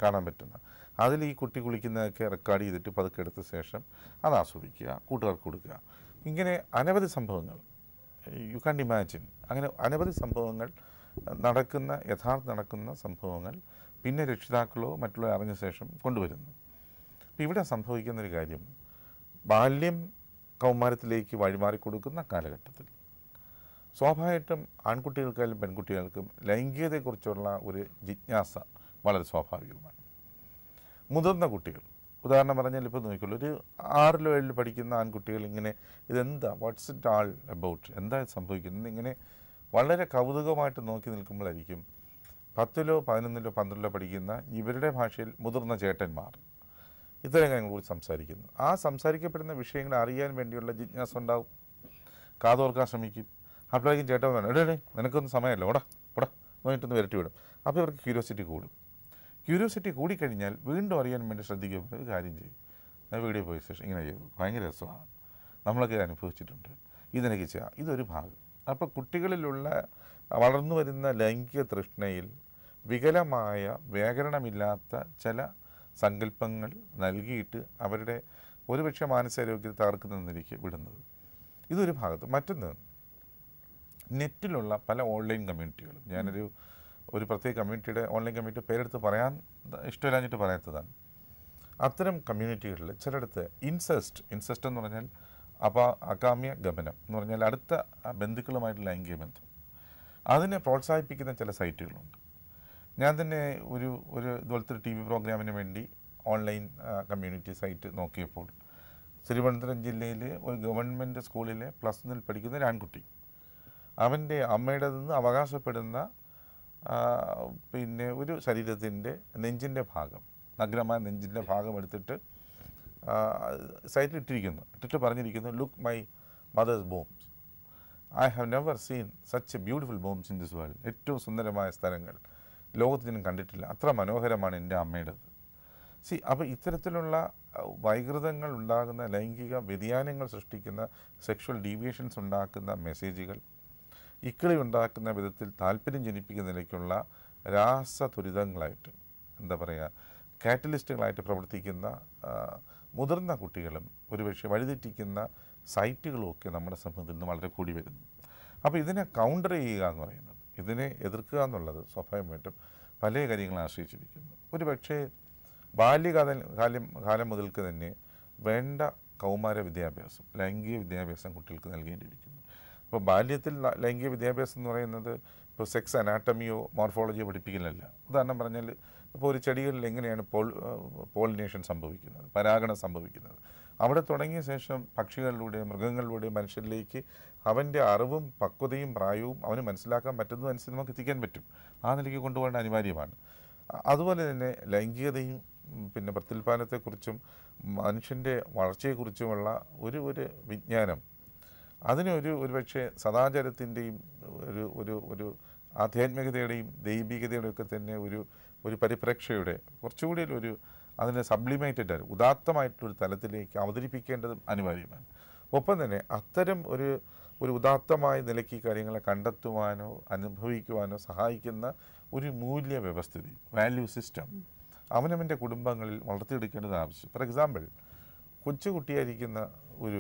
കാണാൻ പറ്റുന്ന അതിൽ ഈ കുട്ടി കുളിക്കുന്നതൊക്കെ റെക്കോർഡ് ചെയ്തിട്ട് പതുക്കെ എടുത്ത ശേഷം അത് ആസ്വദിക്കുക കൂട്ടുകാർക്ക് കൊടുക്കുക ഇങ്ങനെ അനവധി സംഭവങ്ങൾ യു കാൻ ഇമാജിൻ അങ്ങനെ അനവധി സംഭവങ്ങൾ നടക്കുന്ന യഥാർത്ഥ നടക്കുന്ന സംഭവങ്ങൾ പിന്നെ രക്ഷിതാക്കളോ മറ്റുള്ളവർ അറിഞ്ഞ ശേഷം കൊണ്ടുവരുന്നു അപ്പോൾ ഇവിടെ സംഭവിക്കുന്ന ഒരു കാര്യം ബാല്യം കൗമാരത്തിലേക്ക് വഴിമാറി കൊടുക്കുന്ന കാലഘട്ടത്തിൽ സ്വാഭാവികമായിട്ടും ആൺകുട്ടികൾക്കായാലും പെൺകുട്ടികൾക്കും ലൈംഗികതയെക്കുറിച്ചുള്ള ഒരു ജിജ്ഞാസ വളരെ സ്വാഭാവികമാണ് മുതിർന്ന കുട്ടികൾ ഉദാഹരണം പറഞ്ഞാൽ ഇപ്പോൾ നോക്കിയുള്ളൂ ഒരു ആറിലോ ഏഴിലോ പഠിക്കുന്ന ആൺകുട്ടികൾ ഇങ്ങനെ ഇതെന്താ വാട്ട്സ് ഇറ്റ് ആൾ അബൌട്ട് എന്താ ഇത് സംഭവിക്കുന്നത് ഇങ്ങനെ വളരെ കൗതുകമായിട്ട് നോക്കി നിൽക്കുമ്പോഴായിരിക്കും പത്തിലോ പതിനൊന്നിലോ പന്ത്രണ്ടിലോ പഠിക്കുന്ന ഇവരുടെ ഭാഷയിൽ മുതിർന്ന ചേട്ടന്മാർ ഇത്തരം കാര്യങ്ങളെക്കുറിച്ച് സംസാരിക്കുന്നു ആ സംസാരിക്കപ്പെടുന്ന വിഷയങ്ങൾ അറിയാൻ വേണ്ടിയുള്ള ജിജ്ഞാസ ഉണ്ടാവും കാതോർക്കാൻ ശ്രമിക്കും അപ്പോഴേക്കും ചേട്ടൻ പറഞ്ഞു എടേ എടേ നിനക്കൊന്നും സമയമല്ല ഓടാ ഓടാ നോയിട്ടൊന്ന് വരട്ടി വിടും അപ്പോൾ ഇവർക്ക് ക്യൂരിയോസിറ്റി കൂടും ക്യൂരിയോസിറ്റി കൂടിക്കഴിഞ്ഞാൽ വീണ്ടും അറിയാൻ വേണ്ടി ശ്രദ്ധിക്കുമ്പോൾ ഒരു കാര്യം ചെയ്യും ഞാൻ വീഡിയോ പോയി ശേഷം ഇങ്ങനെ ചെയ്തു ഭയങ്കര രസമാണ് നമ്മളൊക്കെ ഇത് അനുഭവിച്ചിട്ടുണ്ട് ഇതെനിക്ക് ചെയ്യാം ഇതൊരു ഭാഗം അപ്പോൾ കുട്ടികളിലുള്ള വളർന്നു വരുന്ന ലൈംഗിക തൃഷ്ണയിൽ വികലമായ വ്യാകരണമില്ലാത്ത ചില സങ്കല്പങ്ങൾ നൽകിയിട്ട് അവരുടെ ഒരുപക്ഷെ മാനസികാരോഗ്യത്തെ തകർക്കുന്നതിലേക്ക് വിടുന്നത് ഇതൊരു ഭാഗത്ത് മറ്റൊന്ന് നെറ്റിലുള്ള പല ഓൺലൈൻ കമ്മ്യൂണിറ്റികളും ഞാനൊരു ഒരു പ്രത്യേക കമ്മ്യൂണിറ്റിയുടെ ഓൺലൈൻ കമ്മ്യൂണിറ്റി പേരെടുത്ത് പറയാൻ ഇഷ്ടമില്ലാഞ്ഞിട്ട് പറയാത്തതാണ് അത്തരം കമ്മ്യൂണിറ്റികളിൽ ചിലയിടത്ത് ഇൻസെസ്റ്റ് ഇൻസെസ്റ്റ് എന്ന് പറഞ്ഞാൽ അപ അകാമ്യ ഗമനം എന്ന് പറഞ്ഞാൽ അടുത്ത ബന്ധുക്കളുമായിട്ടുള്ള ലൈംഗിക ബന്ധം അതിനെ പ്രോത്സാഹിപ്പിക്കുന്ന ചില സൈറ്റുകളുണ്ട് ഞാൻ തന്നെ ഒരു ഒരു ഇതുപോലത്തെ ഒരു ടി വി പ്രോഗ്രാമിന് വേണ്ടി ഓൺലൈൻ കമ്മ്യൂണിറ്റി സൈറ്റ് നോക്കിയപ്പോൾ തിരുവനന്തപുരം ജില്ലയിലെ ഒരു ഗവൺമെൻറ് സ്കൂളിലെ പ്ലസ് വണ്ണിൽ പഠിക്കുന്ന ഒരു ആൺകുട്ടി അവൻ്റെ അമ്മയുടെ നിന്ന് അവകാശപ്പെടുന്ന ആ, പിന്നെ ഒരു ശരീരത്തിൻ്റെ നെഞ്ചിൻ്റെ ഭാഗം നഗ്നമായ നെഞ്ചിൻ്റെ ഭാഗം എടുത്തിട്ട് സൈറ്റിൽ ഇട്ടിരിക്കുന്നു ഇട്ടിട്ട് പറഞ്ഞിരിക്കുന്നു look my mother's bombs I have never seen such a beautiful bombs in this world ഏറ്റവും സുന്ദരമായ സ്ഥലങ്ങൾ ലോകത്ത് ഞാൻ കണ്ടിട്ടില്ല അത്ര മനോഹരമാണ് എൻ്റെ അമ്മയുടേത് സി അപ്പോൾ ഇത്തരത്തിലുള്ള അഹ്, വൈകൃതങ്ങൾ ഉണ്ടാകുന്ന ലൈംഗിക വ്യതിയാനങ്ങൾ സൃഷ്ടിക്കുന്ന സെക്ഷൽ ഡീവിയേഷൻസ് ഉണ്ടാക്കുന്ന മെസ്സേജുകൾ ഇക്കിളി ഉണ്ടാക്കുന്ന വിധത്തിൽ താല്പര്യം ജനിപ്പിക്കുന്ന നിലയ്ക്കുള്ള രാസതുരിതങ്ങളായിട്ട് എന്താ പറയുക കാറ്റലിസ്റ്റുകളായിട്ട് പ്രവർത്തിക്കുന്ന ആ, മുതിർന്ന കുട്ടികളും ഒരുപക്ഷെ വഴിതെറ്റിക്കുന്ന സൈറ്റുകളും ഒക്കെ നമ്മുടെ സമൂഹത്തിൽ നിന്ന് വളരെ കൂടി വരുന്നു അപ്പോൾ ഇതിനെ കൗണ്ടർ ചെയ്യുക എന്ന് പറയുന്നത് ഇതിനെ എതിർക്കുക എന്നുള്ളത് സ്വാഭാവികമായിട്ടും പല കാര്യങ്ങളെ ആശ്രയിച്ചിരിക്കുന്നു ഒരു പക്ഷേ ബാല്യകാല കാലം കാലം മുതൽക്ക് തന്നെ വേണ്ട കൗമാര വിദ്യാഭ്യാസം ലൈംഗിക വിദ്യാഭ്യാസം കുട്ടികൾക്ക് നൽകേണ്ടിയിരിക്കുന്നു അപ്പോൾ ബാല്യത്തിൽ ല- ലൈംഗിക വിദ്യാഭ്യാസം എന്ന് പറയുന്നത് ഇപ്പോൾ സെക്സ് അനാട്ടമിയോ മോർഫോളജിയോ പഠിപ്പിക്കലല്ല ഉദാഹരണം പറഞ്ഞാൽ ഇപ്പോൾ ഒരു ചെടികളിൽ എങ്ങനെയാണ് പോൾ പോളിനേഷൻ സംഭവിക്കുന്നത് പരാഗണം സംഭവിക്കുന്നത് അവിടെ തുടങ്ങിയ ശേഷം പക്ഷികളിലൂടെ മൃഗങ്ങളിലൂടെ മനുഷ്യരിലേക്ക് അവൻ്റെ അറിവും പക്വതയും പ്രായവും അവന് മനസ്സിലാക്കാൻ പറ്റുന്നതനുസരിച്ച് നമുക്ക് എത്തിക്കാൻ പറ്റും ആ നിലയ്ക്ക് കൊണ്ടുപോകേണ്ട അനിവാര്യമാണ് അ- അതുപോലെ തന്നെ ലൈംഗികതയും ഉം, പിന്നെ പ്രത്യുൽപാദനത്തെക്കുറിച്ചും മനുഷ്യൻ്റെ വളർച്ചയെക്കുറിച്ചുമുള്ള ഒരു ഒരു വിജ്ഞാനം അതിനൊരു ഒരുപക്ഷെ സദാചാരത്തിൻ്റെയും ഒരു ഒരു ഒരു ആധ്യാത്മികതയുടെയും ദൈവികതയുടെയും ഒക്കെ തന്നെ ഒരു ഒരു പരിപ്രേക്ഷയുടെ കുറച്ചുകൂടി ഒരു അതിനെ സബ്ലിമേറ്റഡ് ആയി ഉദാത്തമായിട്ടൊരു തലത്തിലേക്ക് അവതരിപ്പിക്കേണ്ടതും അനിവാര്യമാണ് ഒപ്പം തന്നെ അത്തരം ഒരു ഒരു ഉദാത്തമായ നിലയ്ക്ക് ഈ കാര്യങ്ങളെ കണ്ടെത്തുവാനോ അനുഭവിക്കുവാനോ സഹായിക്കുന്ന ഒരു മൂല്യ വ്യവസ്ഥിതി വാല്യൂ സിസ്റ്റം അവനവൻ്റെ കുടുംബങ്ങളിൽ വളർത്തിയെടുക്കേണ്ടത് ആവശ്യം ഫോർ എക്സാമ്പിൾ കൊച്ചുകുട്ടിയായിരിക്കുന്ന ഒരു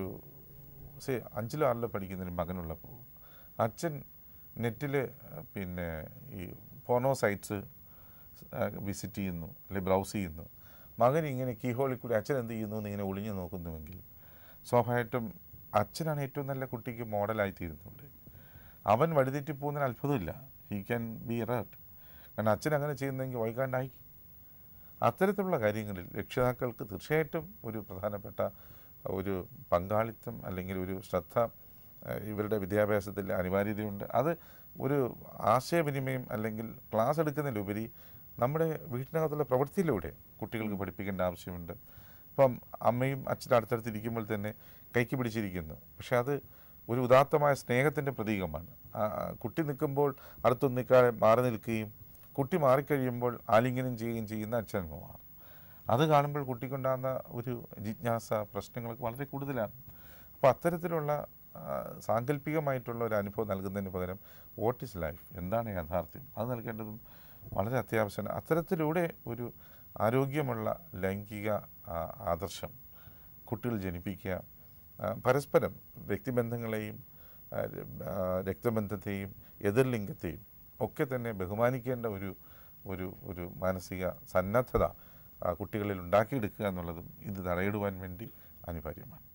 സേ അഞ്ചിലോ ആറിലോ പഠിക്കുന്ന ഒരു മകനുള്ളപ്പോൾ അച്ഛൻ നെറ്റിൽ പിന്നെ ഈ പോണോ സൈറ്റ്സ് വിസിറ്റ് ചെയ്യുന്നു അല്ലെങ്കിൽ ബ്രൗസ് ചെയ്യുന്നു മകൻ ഇങ്ങനെ കീഹോളിൽ കൂടി അച്ഛൻ എന്ത് ചെയ്യുന്നു എന്ന് ഇങ്ങനെ ഒളിഞ്ഞു നോക്കുന്നുവെങ്കിൽ സ്വാഭാവികമായിട്ടും അച്ഛനാണ് ഏറ്റവും നല്ല കുട്ടിക്ക് മോഡലായി തീരുന്നത് അവൻ വഴിതെറ്റി പോകുന്നതിന് അത്ഭുതമില്ല ഹീ ക്യാൻ ബി റേർട്ട് കാരണം അച്ഛൻ അങ്ങനെ ചെയ്യുന്നെങ്കിൽ വൈകാണ്ടായി അത്തരത്തിലുള്ള കാര്യങ്ങളിൽ രക്ഷിതാക്കൾക്ക് തീർച്ചയായിട്ടും ഒരു പ്രധാനപ്പെട്ട ഒരു പങ്കാളിത്തം അല്ലെങ്കിൽ ഒരു ശ്രദ്ധ ഏഹ്, ഇവരുടെ വിദ്യാഭ്യാസത്തിൽ അനിവാര്യതയുണ്ട് അത് ഒരു ആശയവിനിമയം അല്ലെങ്കിൽ ക്ലാസ് എടുക്കുന്നതിലുപരി നമ്മുടെ വീട്ടിനകത്തുള്ള പ്രവൃത്തിയിലൂടെ കുട്ടികൾക്ക് പഠിപ്പിക്കേണ്ട ആവശ്യമുണ്ട് ഇപ്പം അമ്മയും അച്ഛനും അടുത്തടുത്ത് ഇരിക്കുമ്പോൾ തന്നെ കൈക്ക് പിടിച്ചിരിക്കുന്നു പക്ഷെ അത് ഒരു ഉദാത്തമായ സ്നേഹത്തിൻ്റെ പ്രതീകമാണ് ആ, ആ, കുട്ടി നിൽക്കുമ്പോൾ അടുത്തൊന്നും നിൽക്കാതെ മാറി നിൽക്കുകയും കുട്ടി മാറിക്കഴിയുമ്പോൾ ആലിംഗനം ചെയ്യുകയും ചെയ്യുന്ന അച്ഛനമ്മമാർ അത് കാണുമ്പോൾ കുട്ടിക്കുണ്ടാകുന്ന ഒരു ജിജ്ഞാസ പ്രശ്നങ്ങളൊക്കെ വളരെ കൂടുതലാണ് അപ്പോൾ അത്തരത്തിലുള്ള ആ, സാങ്കല്പികമായിട്ടുള്ള ഒരു അനുഭവം നൽകുന്നതിന് പകരം വാട്ട് ഈസ് ലൈഫ് എന്താണ് യാഥാർത്ഥ്യം അത് നൽകേണ്ടതും വളരെ അത്യാവശ്യമാണ് അത്തരത്തിലൂടെ ഒരു ആരോഗ്യമുള്ള ലൈംഗിക ആ, ആദർശം കുട്ടികൾ ജനിപ്പിക്കുക ആ, പരസ്പരം വ്യക്തിബന്ധങ്ങളെയും ആ, ര- ആ, രക്തബന്ധത്തെയും എതിർലിംഗത്തെയും ഒക്കെ തന്നെ ബഹുമാനിക്കേണ്ട ഒരു ഒരു ഒരു മാനസിക സന്നദ്ധത ആ, കുട്ടികളിൽ ഉണ്ടാക്കിയെടുക്കുക എന്നുള്ളതും ഇത് തടയിടുവാൻ വേണ്ടി അനിവാര്യമാണ്